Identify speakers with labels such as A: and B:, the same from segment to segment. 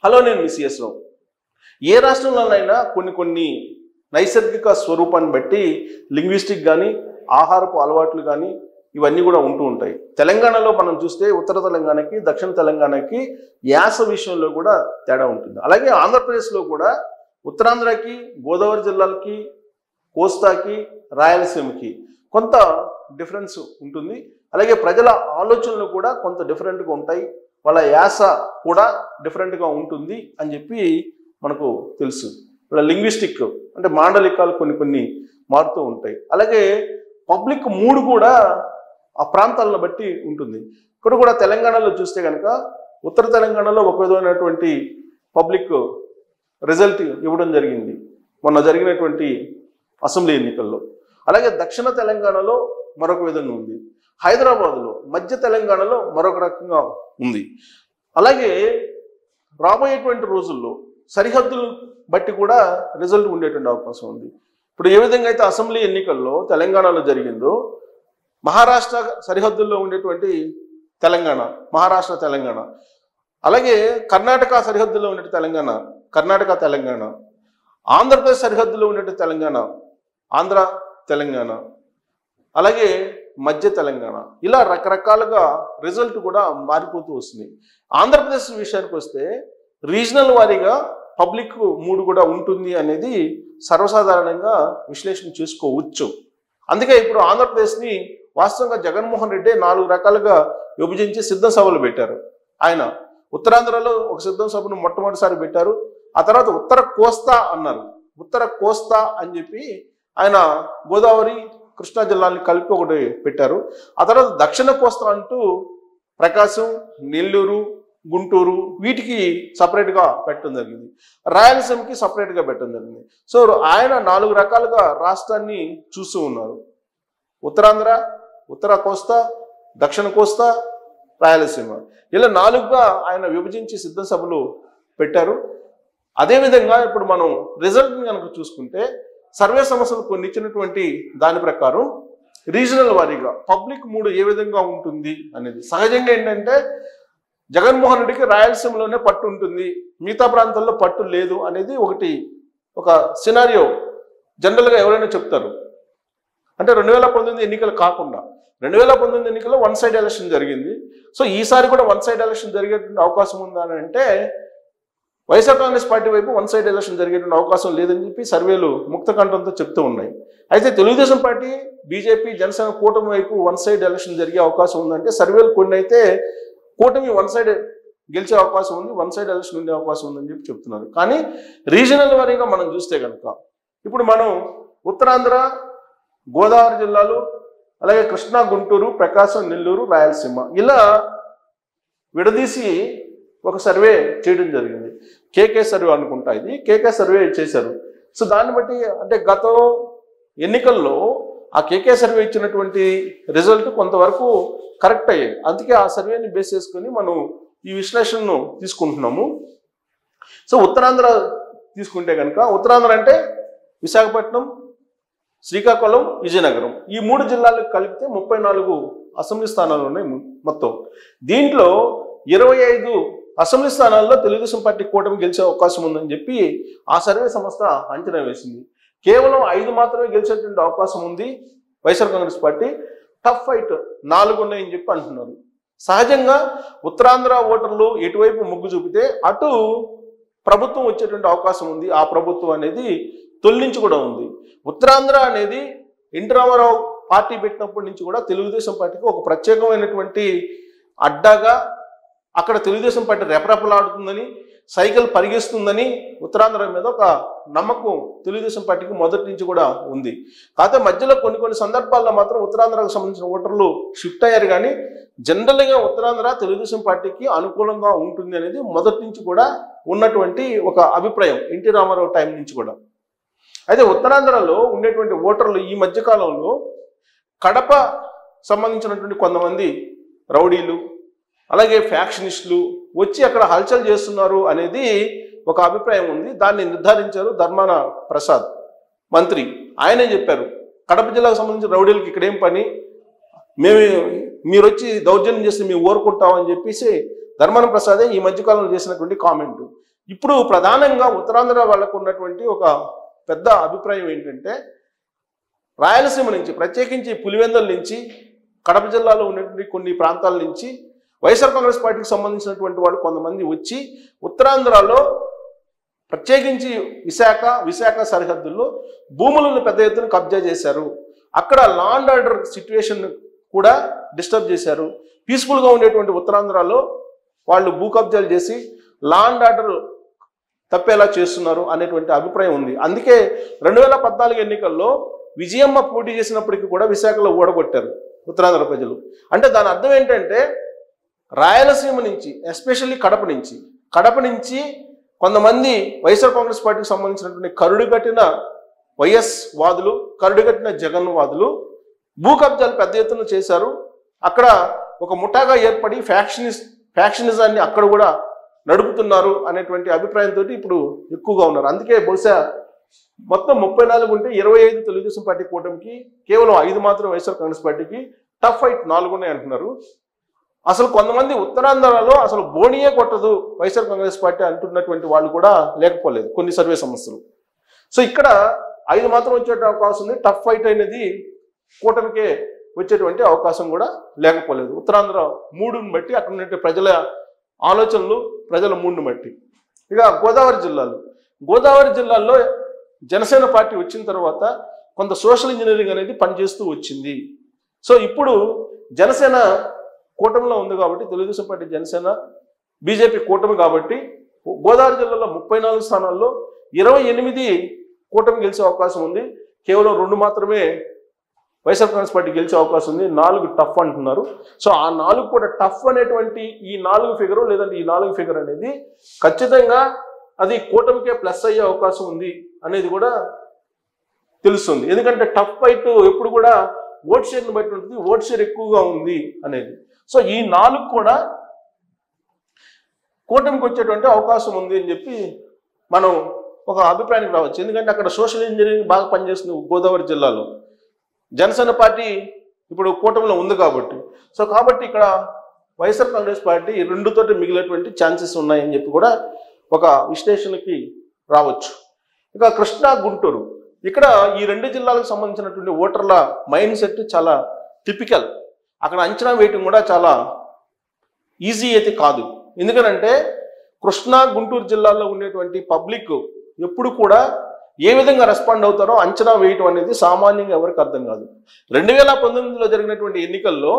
A: hello నేను మీ CS రావు ఏ రాష్ట్రంలోనైనా కొన్ని కొన్ని నైసర్గిక స్వరూపాన్ని బట్టి లింగ్విస్టిక్ కానీ ఆహారపు అలవాట్లు కానీ ఇవన్నీ కూడా ఉంటూ ఉంటాయి తెలంగాణలో మనం చూస్తే ఉత్తర తెలంగాణకి దక్షిణ తెలంగాణకి యాస విషయంలో కూడా తేడా ఉంటుంది అలాగే ఆంధ్రప్రదేశ్లో కూడా ఉత్తరాంధ్రకి గోదావరి జిల్లాలకి కోస్తాకి రాయలసీమకి కొంత డిఫరెన్స్ ఉంటుంది అలాగే ప్రజల ఆలోచనలు కూడా కొంత డిఫరెంట్గా ఉంటాయి వాళ్ళ యాస కూడా డిఫరెంట్గా ఉంటుంది అని చెప్పి మనకు తెలుసు ఇప్పుడు లింగ్విస్టిక్ అంటే మాండలికాలు కొన్ని కొన్ని మారుతూ ఉంటాయి అలాగే పబ్లిక్ మూడ్ కూడా ఆ ప్రాంతాలను బట్టి ఉంటుంది ఇక్కడ కూడా తెలంగాణలో చూస్తే కనుక ఉత్తర తెలంగాణలో ఒక విధమైనటువంటి పబ్లిక్ రిజల్ట్ ఇవ్వడం జరిగింది మొన్న జరిగినటువంటి అసెంబ్లీ ఎన్నికల్లో అలాగే దక్షిణ తెలంగాణలో మరొక విధంగా ఉంది హైదరాబాద్లో మధ్య తెలంగాణలో మరొక రకంగా ఉంది అలాగే రాబోయేటువంటి రోజుల్లో సరిహద్దులు బట్టి కూడా రిజల్ట్ ఉండేటువంటి అవకాశం ఉంది ఇప్పుడు ఏ విధంగా అయితే అసెంబ్లీ ఎన్నికల్లో తెలంగాణలో జరిగిందో మహారాష్ట్ర సరిహద్దుల్లో ఉండేటువంటి తెలంగాణ మహారాష్ట్ర తెలంగాణ అలాగే కర్ణాటక సరిహద్దులో ఉండే తెలంగాణ కర్ణాటక తెలంగాణ ఆంధ్రప్రదేశ్ సరిహద్దులో ఉండే తెలంగాణ ఆంధ్ర తెలంగాణ అలాగే మధ్య తెలంగాణ ఇలా రకరకాలుగా రిజల్ట్ కూడా మారిపోతూ వస్తుంది ఆంధ్రప్రదేశ్ విషయానికి వస్తే రీజనల్ వారీగా పబ్లిక్ మూడు కూడా ఉంటుంది అనేది సర్వసాధారణంగా విశ్లేషణ చేసుకోవచ్చు అందుకే ఇప్పుడు ఆంధ్రప్రదేశ్ని వాస్తవంగా జగన్మోహన్ రెడ్డి నాలుగు రకాలుగా విభజించి సిద్ధ సభలు పెట్టారు ఆయన ఉత్తరాంధ్రలో ఒక సిద్ధం సభను మొట్టమొదటిసారి పెట్టారు ఆ తర్వాత ఉత్తర కోస్తా అన్నారు ఉత్తర కోస్తా అని చెప్పి ఆయన గోదావరి కృష్ణా జిల్లాని కలిపి ఒకటి పెట్టారు ఆ తర్వాత దక్షిణ కోస్తా అంటూ ప్రకాశం నెల్లూరు గుంటూరు వీటికి సపరేట్గా పెట్టడం జరిగింది రాయలసీమకి సపరేట్గా పెట్టడం జరిగింది సో ఆయన నాలుగు రకాలుగా రాష్ట్రాన్ని చూస్తూ ఉన్నారు ఉత్తరాంధ్ర ఉత్తర కోస్తా దక్షిణ కోస్తా రాయలసీమ ఇలా నాలుగుగా ఆయన విభజించి సిద్ధ సభలు పెట్టారు అదేవిధంగా ఇప్పుడు మనం రిజల్ట్ని కనుక చూసుకుంటే సర్వే సంస్థలు కొన్ని ఇచ్చినటువంటి దాని ప్రకారం రీజనల్ వారీగా పబ్లిక్ మూడు ఏ విధంగా ఉంటుంది అనేది సహజంగా ఏంటంటే జగన్మోహన్ రెడ్డికి రాయలసీమలోనే పట్టు ఉంటుంది మిగతా ప్రాంతాల్లో పట్టు లేదు అనేది ఒకటి ఒక సినారియో జనరల్గా ఎవరైనా చెప్తారు అంటే రెండు వేల పంతొమ్మిది ఎన్నికలు కాకుండా రెండు వేల పంతొమ్మిది ఎన్నికల్లో వన్ సైడ్ ఎలక్షన్ జరిగింది సో ఈసారి కూడా వన్ సైడ్ ఎలక్షన్ జరిగేటువంటి అవకాశం ఉందా అని అంటే వైఎస్ఆర్ కాంగ్రెస్ పార్టీ వైపు వన్ సైడ్ ఎలక్షన్ జరిగేటువంటి అవకాశం లేదని చెప్పి సర్వేలు ముక్త కంఠంతో చెప్తూ ఉన్నాయి అయితే తెలుగుదేశం పార్టీ బీజేపీ జనసేన కూటమి వైపు వన్ సైడ్ ఎలక్షన్ జరిగే అవకాశం ఉందంటే సర్వేలు కొన్ని అయితే కూటమి వన్ సైడ్ గెలిచే అవకాశం ఉంది వన్ సైడ్ ఎలక్షన్ ఉండే అవకాశం ఉందని చెప్పి చెప్తున్నారు కానీ రీజనల్ వారీగా మనం చూస్తే కనుక ఇప్పుడు మనం ఉత్తరాంధ్ర గోదావరి జిల్లాలు అలాగే కృష్ణా గుంటూరు ప్రకాశం నెల్లూరు రాయలసీమ ఇలా విడదీసి ఒక సర్వే చేయడం జరిగింది కేకే సర్వే అనుకుంటా ఇది కేకే సర్వే చేశారు సో దాన్ని బట్టి అంటే గతం ఎన్నికల్లో ఆ కేకే సర్వే ఇచ్చినటువంటి రిజల్ట్ కొంతవరకు కరెక్ట్ అయ్యేది అందుకే ఆ సర్వేని బేస్ చేసుకొని మనం ఈ విశ్లేషణను తీసుకుంటున్నాము సో ఉత్తరాంధ్ర తీసుకుంటే కనుక ఉత్తరాంధ్ర అంటే విశాఖపట్నం శ్రీకాకుళం విజయనగరం ఈ మూడు జిల్లాలకు కలిపితే ముప్పై నాలుగు అసెంబ్లీ స్థానాలు ఉన్నాయి మొ- మొత్తం దీంట్లో ఇరవై ఐదు అసెంబ్లీ స్థానాల్లో తెలుగుదేశం పార్టీ కూటమి గెలిచే అవకాశం ఉందని చెప్పి ఆ సర్వే సంస్థ అంచనా వేసింది కేవలం ఐదు మాత్రమే గెలిచేటువంటి అవకాశం ఉంది YSR Congress party tough fight నాలుగు ఉన్నాయని చెప్పి అంటున్నారు సహజంగా ఉత్తరాంధ్ర ఓటర్లు ఎటువైపు మొగ్గు చూపితే అటు ప్రభుత్వం వచ్చేటువంటి అవకాశం ఉంది ఆ ప్రభుత్వం అనేది తొలి నుంచి కూడా ఉంది ఉత్తరాంధ్ర అనేది ఎన్టీ రామారావు పార్టీ పెట్టినప్పటి నుంచి కూడా తెలుగుదేశం పార్టీకి ఒక ప్రత్యేకమైనటువంటి అడ్డాగా అక్కడ తెలుగుదేశం పార్టీ రెపరెపలాడుతుందని సైకిల్ పరిగెస్తుందని ఉత్తరాంధ్ర మీద ఒక నమ్మకం తెలుగుదేశం పార్టీకి మొదటి నుంచి కూడా ఉంది కాకపోతే మధ్యలో కొన్ని కొన్ని సందర్భాల్లో మాత్రం ఉత్తరాంధ్రకు సంబంధించిన ఓటర్లు షిఫ్ట్ అయ్యారు కానీ జనరల్గా ఉత్తరాంధ్ర తెలుగుదేశం పార్టీకి అనుకూలంగా ఉంటుంది అనేది మొదటి నుంచి కూడా ఉన్నటువంటి ఒక అభిప్రాయం ఎన్టీ రామారావు టైం నుంచి కూడా అయితే ఉత్తరాంధ్రలో ఉండేటువంటి ఓటర్లు ఈ మధ్య కాలంలో కడప సంబంధించినటువంటి కొంతమంది రౌడీలు అలాగే ఫ్యాక్షనిస్టులు వచ్చి అక్కడ హల్చల్ చేస్తున్నారు అనేది ఒక అభిప్రాయం ఉంది దాన్ని నిర్ధారించారు ధర్మాన ప్రసాద్ మంత్రి ఆయనే చెప్పారు కడప జిల్లాకు సంబంధించిన రౌడీలకి ఇక్కడ ఏం పని మేము మీరు వచ్చి దౌర్జన్యం చేస్తే మేము ఊరుకుంటామని చెప్పేసి ధర్మాన ప్రసాదే ఈ మధ్యకాలంలో చేసినటువంటి కామెంట్ ఇప్పుడు ప్రధానంగా ఉత్తరాంధ్ర వాళ్ళకు ఉన్నటువంటి ఒక పెద్ద అభిప్రాయం ఏంటంటే రాయలసీమ నుంచి ప్రత్యేకించి పులివెందుల నుంచి కడప జిల్లాలో ఉన్నటువంటి కొన్ని ప్రాంతాల నుంచి వైఎస్ఆర్ కాంగ్రెస్ పార్టీకి సంబంధించినటువంటి వాళ్ళు కొంతమంది వచ్చి ఉత్తరాంధ్రలో ప్రత్యేకించి విశాఖ విశాఖ సరిహద్దుల్లో భూములను పెద్ద ఎత్తున కబ్జా చేశారు అక్కడ లా అండ్ ఆర్డర్ సిచ్యువేషన్ కూడా డిస్టర్బ్ చేశారు పీస్ఫుల్గా ఉండేటువంటి ఉత్తరాంధ్రలో వాళ్ళు భూ కబ్జాలు చేసి లా అండ్ ఆర్డర్ తప్పేలా చేస్తున్నారు అనేటువంటి అభిప్రాయం ఉంది అందుకే రెండు వేల పద్నాలుగు ఎన్నికల్లో విజయమ్మ పోటీ చేసినప్పటికీ కూడా విశాఖలో ఓడగొట్టారు ఉత్తరాంధ్ర ప్రజలు అంటే దాని అర్థం ఏంటంటే రాయలసీమ నుంచి ఎస్పెషల్లీ కడప నుంచి కడప నుంచి కొంతమంది వైఎస్ఆర్ కాంగ్రెస్ పార్టీకి సంబంధించినటువంటి కరుడు కట్టిన వైఎస్ వాదులు కరుడు కట్టిన జగన్ వాదులు భూ కబ్జాలు పెద్ద ఎత్తున చేశారు అక్కడ ఒక ముఠాగా ఏర్పడి ఫ్యాక్షనిస్ ఫ్యాక్షనిజాన్ని అక్కడ కూడా నడుపుతున్నారు అనేటువంటి అభిప్రాయంతో ఇప్పుడు ఎక్కువగా ఉన్నారు అందుకే బహుశా మొత్తం ముప్పై నాలుగు ఉంటే ఇరవై ఐదు తెలుగుదేశం పార్టీ కూటమికి కేవలం ఐదు మాత్రం వైఎస్ఆర్ కాంగ్రెస్ పార్టీకి టఫ్ ఫైట్ నాలుగు ఉన్నాయి అంటున్నారు అసలు కొంతమంది ఉత్తరాంధ్రలో అసలు బోనియే కొట్టదు వైఎస్ఆర్ కాంగ్రెస్ పార్టీ అంటున్నటువంటి వాళ్ళు కూడా లేకపోలేదు కొన్ని సర్వే సంస్థలు సో ఇక్కడ ఐదు మాత్రం వచ్చే అవకాశం ఉంది టఫ్ ఫైట్ అనేది కూటమికే వచ్చేటువంటి అవకాశం కూడా లేకపోలేదు ఉత్తరాంధ్ర మూడుని బట్టి అక్కడ ఉండే ప్రజల ఆలోచనలు ప్రజల మూడుని బట్టి ఇక గోదావరి జిల్లాలు గోదావరి జిల్లాల్లో జనసేన పార్టీ వచ్చిన తర్వాత కొంత సోషల్ ఇంజనీరింగ్ అనేది పనిచేస్తూ వచ్చింది సో ఇప్పుడు జనసేన కూటమిలో ఉంది కాబట్టి తెలుగుదేశం పార్టీ జనసేన బీజేపీ కూటమి కాబట్టి గోదావరి జిల్లాలో ముప్పై నాలుగు స్థానాల్లో ఇరవై ఎనిమిది కూటమి గెలిచే అవకాశం ఉంది కేవలం రెండు మాత్రమే వైఎస్ఆర్ కాంగ్రెస్ పార్టీ గెలిచే అవకాశం ఉంది నాలుగు టఫ్ అంటున్నారు సో ఆ నాలుగు కూడా టఫ్ అనేటువంటి ఈ నాలుగు ఫిగర్ లేదంటే ఈ నాలుగు ఫిగర్ అనేది ఖచ్చితంగా అది కూటమికే ప్లస్ అయ్యే అవకాశం ఉంది అనేది కూడా తెలుస్తుంది ఎందుకంటే టఫ్ ఫైట్ ఎప్పుడు కూడా ఓట్ షేర్ని బట్టి ఉంటుంది ఓట్ షేర్ ఎక్కువగా ఉంది అనేది సో ఈ నాలుగు కూడా కూటమికి వచ్చేటువంటి అవకాశం ఉంది అని చెప్పి మనం ఒక అభిప్రాయానికి రావచ్చు ఎందుకంటే అక్కడ సోషల్ ఇంజనీరింగ్ బాగా పనిచేస్తుంది గోదావరి జిల్లాలో జనసేన పార్టీ ఇప్పుడు కూటమిలో ఉంది కాబట్టి సో కాబట్టి ఇక్కడ వైఎస్ఆర్ కాంగ్రెస్ పార్టీ ఈ రెండుతోటి మిగిలినటువంటి ఛాన్సెస్ ఉన్నాయని చెప్పి కూడా ఒక విశ్లేషణకి రావచ్చు ఇక కృష్ణా గుంటూరు ఇక్కడ ఈ రెండు జిల్లాలకు సంబంధించినటువంటి ఓటర్ల మైండ్ సెట్ చాలా టిపికల్ అక్కడ అంచనా వేయటం కూడా చాలా ఈజీ అయితే కాదు ఎందుకనంటే కృష్ణా గుంటూరు జిల్లాలో ఉండేటువంటి పబ్లిక్ ఎప్పుడు కూడా ఏ విధంగా రెస్పాండ్ అవుతారో అంచనా వేయటం అనేది సామాన్యంగా ఎవరికి అర్థం కాదు రెండు వేల పంతొమ్మిదిలో జరిగినటువంటి ఎన్నికల్లో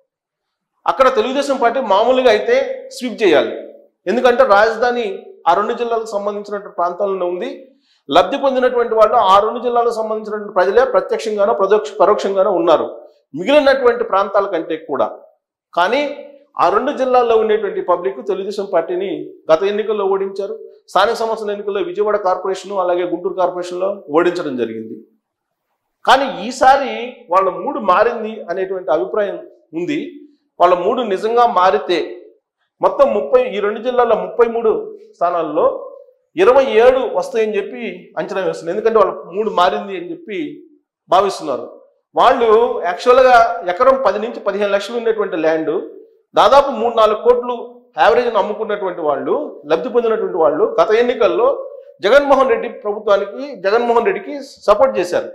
A: అక్కడ తెలుగుదేశం పార్టీ మామూలుగా అయితే స్వీప్ చేయాలి ఎందుకంటే రాజధాని ఆ రెండు జిల్లాలకు సంబంధించినటువంటి ప్రాంతాల్లో ఉంది లబ్ధి పొందినటువంటి వాళ్ళు ఆ రెండు జిల్లాలకు సంబంధించినటువంటి ప్రజలే ప్రత్యక్షంగానో ప్రదోక్ష పరోక్షంగానో ఉన్నారు మిగిలినటువంటి ప్రాంతాల కంటే కూడా కానీ ఆ రెండు జిల్లాల్లో ఉండేటువంటి పబ్లిక్ తెలుగుదేశం పార్టీని గత ఎన్నికల్లో ఓడించారు స్థానిక సంస్థల ఎన్నికల్లో విజయవాడ కార్పొరేషన్ అలాగే గుంటూరు కార్పొరేషన్లో ఓడించడం జరిగింది కానీ ఈసారి వాళ్ళ మూడు మారింది అనేటువంటి అభిప్రాయం ఉంది వాళ్ళ మూడు నిజంగా మారితే మొత్తం ముప్పై ఈ రెండు జిల్లాల్లో ముప్పై మూడు స్థానాల్లో ఇరవై ఏడు వస్తాయని చెప్పి అంచనా వేస్తున్నారు ఎందుకంటే వాళ్ళ మూడు మారింది అని చెప్పి భావిస్తున్నారు వాళ్ళు యాక్చువల్గా ఎకరం పది నుంచి పదిహేను లక్షలు ఉండేటువంటి ల్యాండ్ దాదాపు మూడు నాలుగు కోట్లు యావరేజ్ అమ్ముకున్నటువంటి వాళ్ళు లబ్ధి పొందినటువంటి వాళ్ళు గత ఎన్నికల్లో జగన్మోహన్ రెడ్డి ప్రభుత్వానికి జగన్మోహన్ రెడ్డికి సపోర్ట్ చేశారు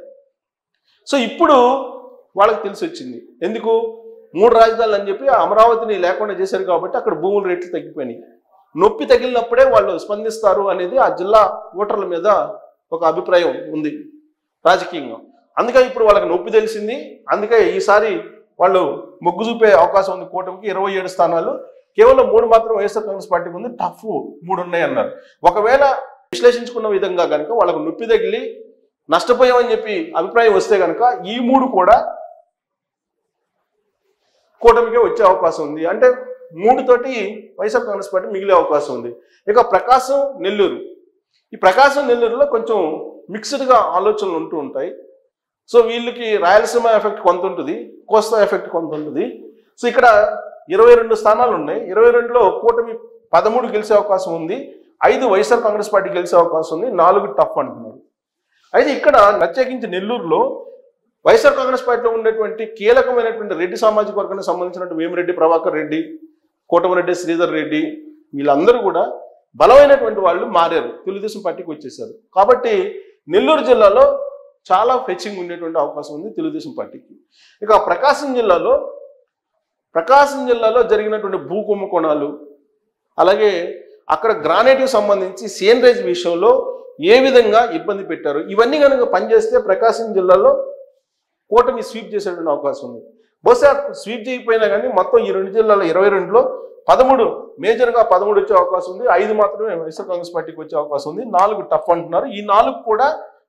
A: సో ఇప్పుడు వాళ్ళకి తెలిసి వచ్చింది ఎందుకు మూడు రాజధానులు అని చెప్పి అమరావతిని లేకుండా చేశారు కాబట్టి అక్కడ భూముల రేట్లు తగ్గిపోయినాయి నొప్పి తగిలినప్పుడే వాళ్ళు స్పందిస్తారు అనేది ఆ జిల్లా ఓటర్ల మీద ఒక అభిప్రాయం ఉంది రాజకీయంగా అందుకే ఇప్పుడు వాళ్ళకి నొప్పి తెలిసింది అందుకే ఈసారి వాళ్ళు మొగ్గు చూపే అవకాశం ఉంది కూటమికి ఇరవై ఏడు స్థానాలు కేవలం మూడు మాత్రం వైఎస్ఆర్ కాంగ్రెస్ పార్టీకి ఉంది టఫ్ మూడు ఉన్నాయి అన్నారు ఒకవేళ విశ్లేషించుకున్న విధంగా కనుక వాళ్ళకు నొప్పి తగిలి నష్టపోయామని చెప్పి అభిప్రాయం వస్తే కనుక ఈ మూడు కూడా కూటమికే వచ్చే అవకాశం ఉంది అంటే మూడు తోటి వైఎస్ఆర్ కాంగ్రెస్ పార్టీ మిగిలే అవకాశం ఉంది ఇక ప్రకాశం నెల్లూరు ఈ ప్రకాశం నెల్లూరులో కొంచెం మిక్స్డ్గా ఆలోచనలు ఉంటూ ఉంటాయి సో వీళ్ళకి రాయలసీమ ఎఫెక్ట్ కొంత ఉంటుంది కోస్తా ఎఫెక్ట్ కొంత ఉంటుంది సో ఇక్కడ ఇరవై రెండు స్థానాలు ఉన్నాయి ఇరవై రెండులో కూటమి పదమూడు గెలిచే అవకాశం ఉంది ఐదు వైఎస్ఆర్ కాంగ్రెస్ పార్టీ గెలిచే అవకాశం ఉంది నాలుగు టఫ్ అంటున్నారు అయితే ఇక్కడ ప్రత్యేకించి నెల్లూరులో వైఎస్ఆర్ కాంగ్రెస్ పార్టీలో ఉండేటువంటి కీలకమైనటువంటి రెడ్డి సామాజిక వర్గానికి సంబంధించినటువంటి వేమిరెడ్డి ప్రభాకర్ రెడ్డి కోటమిరెడ్డి శ్రీధర్ రెడ్డి వీళ్ళందరూ కూడా బలమైనటువంటి వాళ్ళు మారారు తెలుగుదేశం పార్టీకి వచ్చేసారు కాబట్టి నెల్లూరు జిల్లాలో చాలా ఫెచ్చింగ్ ఉండేటువంటి అవకాశం ఉంది తెలుగుదేశం పార్టీకి ఇక ప్రకాశం జిల్లాలో ప్రకాశం జిల్లాలో జరిగినటువంటి భూ కుంభకోణాలు అలాగే అక్కడ గ్రానైట్కి సంబంధించి సేనరేజ్ విషయంలో ఏ విధంగా ఇబ్బంది పెట్టారు ఇవన్నీ కనుక పనిచేస్తే ప్రకాశం జిల్లాలో కూటమి స్వీప్ చేసేటువంటి అవకాశం ఉంది బహుశా స్వీప్ చేయకపోయినా కానీ మొత్తం ఈ రెండు జిల్లాల ఇరవై రెండులో పదమూడు మేజర్గా పదమూడు వచ్చే అవకాశం ఉంది ఐదు మాత్రమే వైఎస్ఆర్ కాంగ్రెస్ పార్టీకి వచ్చే అవకాశం ఉంది నాలుగు టఫ్ అంటున్నారు ఈ నాలుగు కూడా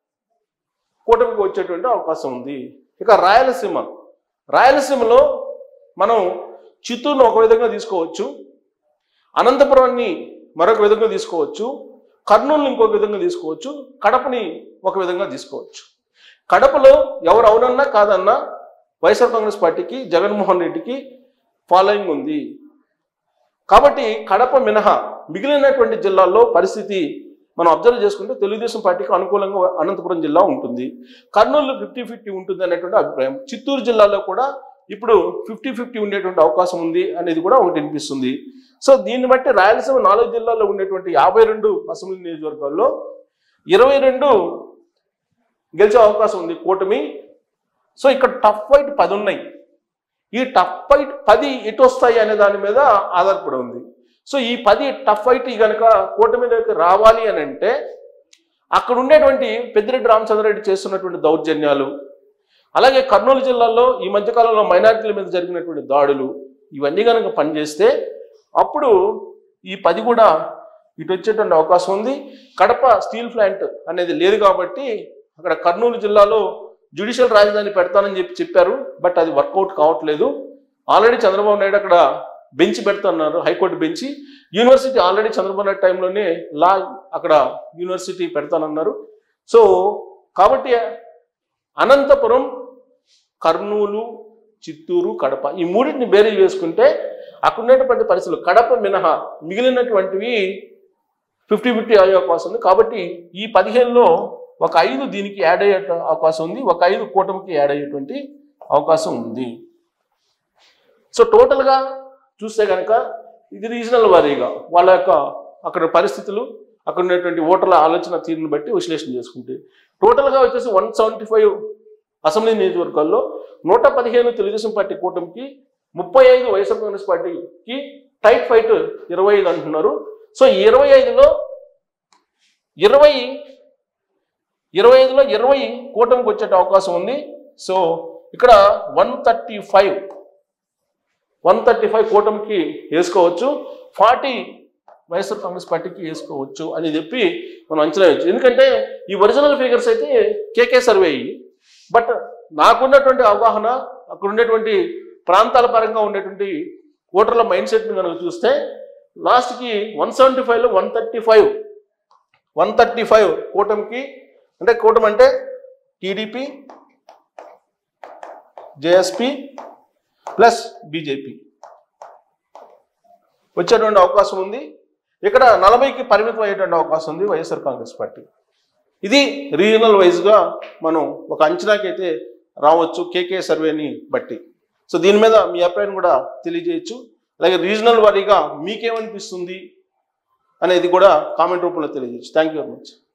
A: కూటమికి వచ్చేటువంటి అవకాశం ఉంది ఇక రాయలసీమ రాయలసీమలో మనం చిత్తూరును ఒక విధంగా తీసుకోవచ్చు అనంతపురాన్ని మరొక విధంగా తీసుకోవచ్చు కర్నూలుని ఇంకొక విధంగా తీసుకోవచ్చు కడపని ఒక విధంగా తీసుకోవచ్చు కడపలో ఎవరు అవునన్నా కాదన్నా వైఎస్ఆర్ కాంగ్రెస్ పార్టీకి జగన్మోహన్ రెడ్డికి ఫాలోయింగ్ ఉంది కాబట్టి కడప మినహా మిగిలినటువంటి జిల్లాల్లో పరిస్థితి మనం అబ్జర్వ్ చేసుకుంటే తెలుగుదేశం పార్టీకి అనుకూలంగా అనంతపురం జిల్లా ఉంటుంది కర్నూలు ఫిఫ్టీ ఫిఫ్టీ ఉంటుంది అనేటువంటి అభిప్రాయం చిత్తూరు జిల్లాలో కూడా ఇప్పుడు ఫిఫ్టీ ఫిఫ్టీ ఉండేటువంటి అవకాశం ఉంది అనేది కూడా ఒకటి వినిపిస్తుంది సో దీన్ని బట్టి రాయలసీమ నాలుగు జిల్లాల్లో ఉండేటువంటి యాభై రెండు అసెంబ్లీ నియోజకవర్గాల్లో ఇరవై రెండు గెలిచే అవకాశం ఉంది కూటమి సో ఇక్కడ టఫ్ ఫైట్ పది ఉన్నాయి ఈ టఫ్ ఫైట్ పది ఎటు వస్తాయి అనే దాని మీద ఆధారపడి ఉంది సో ఈ పది టఫ్ ఫైట్ కనుక కూటమిలోకి రావాలి అని అంటే అక్కడ ఉండేటువంటి పెద్దిరెడ్డి రామచంద్రరెడ్డి చేస్తున్నటువంటి దౌర్జన్యాలు అలాగే కర్నూలు జిల్లాలో ఈ మధ్యకాలంలో మైనారిటీల మీద జరిగినటువంటి దాడులు ఇవన్నీ కనుక పనిచేస్తే అప్పుడు ఈ పది కూడా ఇటు వచ్చేటువంటి అవకాశం ఉంది కడప స్టీల్ ప్లాంట్ అనేది లేదు కాబట్టి అక్కడ కర్నూలు జిల్లాలో జ్యుడిషియల్ రాజధాని పెడతానని చెప్పి చెప్పారు బట్ అది వర్కౌట్ కావట్లేదు ఆల్రెడీ చంద్రబాబు నాయుడు అక్కడ బెంచ్ పెడుతున్నారు high court bench university already Chandrababu Naidu టైంలోనే లా అక్కడ యూనివర్సిటీ పెడతానన్నారు సో కాబట్టి అనంతపురం కర్నూలు చిత్తూరు కడప ఈ మూడింటిని బేరీ వేసుకుంటే అక్కడ ఉన్నటువంటి పరిస్థితులు కడప మినహా మిగిలినటువంటివి ఫిఫ్టీ ఫిఫ్టీ అయ్యే అవకాశం ఉంది కాబట్టి ఈ పదిహేనులో ఒక ఐదు దీనికి యాడ్ అయ్యే అవకాశం ఉంది ఒక ఐదు కూటమికి యాడ్ అయ్యేటువంటి అవకాశం ఉంది సో టోటల్గా చూస్తే కనుక ఇది రీజనల్ వారీగా వాళ్ళ యొక్క అక్కడ పరిస్థితులు అక్కడ ఉన్నటువంటి ఓటర్ల ఆలోచన తీరుని బట్టి విశ్లేషణ చేసుకుంటే టోటల్గా వచ్చేసి వన్ సెవెంటీ ఫైవ్ అసెంబ్లీ నియోజకవర్గాల్లో నూట పదిహేను తెలుగుదేశం పార్టీ కూటమికి ముప్పై ఐదు వైఎస్ఆర్ కాంగ్రెస్ పార్టీకి టైట్ ఫైట్ ఇరవై ఐదు అంటున్నారు సో ఈ ఇరవై ఐదులో ఇరవై ఇరవై ఐదులో ఇరవై కూటమికి వచ్చే అవకాశం ఉంది సో ఇక్కడ one thirty five one thirty five కూటమికి వేసుకోవచ్చు ఫార్టీ వైఎస్ఆర్ కాంగ్రెస్ పార్టీకి వేసుకోవచ్చు అని చెప్పి మనం అంచనా వేయచ్చు ఎందుకంటే ఈ ఒరిజినల్ ఫిగర్స్ అయితే కేకే సర్వే అయ్యి బట్ నాకున్నటువంటి అవగాహన అక్కడ ఉండేటువంటి ప్రాంతాల పరంగా ఉండేటువంటి ఓటర్ల మైండ్ సెట్ని కనుక చూస్తే లాస్ట్కి వన్ సెవెంటీ ఫైవ్లో one thirty five one thirty five కూటమికి అంటే కూటమి అంటే టీడీపీ జేఎస్పి ప్లస్ బీజేపీ వచ్చేటువంటి అవకాశం ఉంది ఇక్కడ నలభైకి పరిమితం అయ్యేటువంటి అవకాశం ఉంది వైఎస్ఆర్ కాంగ్రెస్ పార్టీ ఇది రీజనల్ వైజ్గా మనం ఒక అంచనాకి అయితే రావచ్చు కేకే సర్వేని బట్టి సో దీని మీద మీ అభిప్రాయం కూడా తెలియజేయచ్చు అలాగే రీజనల్ వారీగా మీకేమనిపిస్తుంది అనేది కూడా కామెంట్ రూపంలో తెలియజేయచ్చు థ్యాంక్ యూ వెరీ మచ్